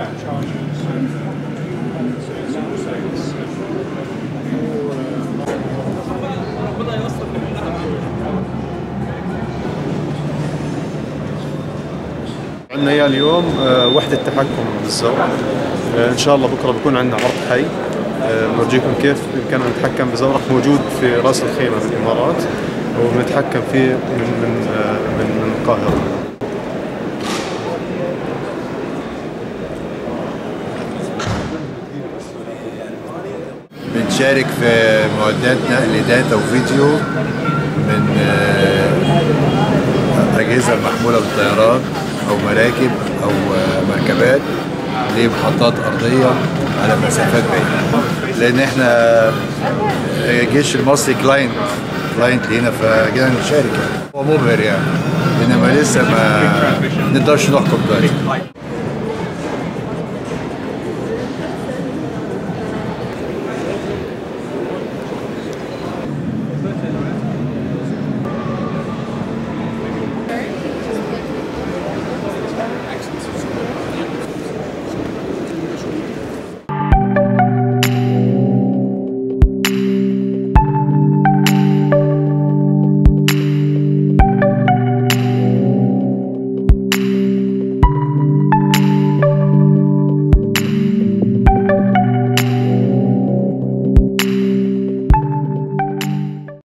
عندنا اياه اليوم آه، وحده تحكم بالزور آه، ان شاء الله بكره بكون عندنا عرض حي آه، نورجيكم كيف يمكننا نتحكم بزورق موجود في راس الخيمه بالامارات ونتحكم فيه من من آه، من من القاهره بنشارك في معدات نقل داتا وفيديو من آه، أجهزة محمولة بالطيران أو مراكب أو آه، مركبات لمحطات أرضية على مسافات بعيدة لأن إحنا آه، الجيش المصري كلاينت كلاينت لينا فجينا نشارك يعني هو مبهر يعني إنما لسه ما نقدرش نحكم دلوقتي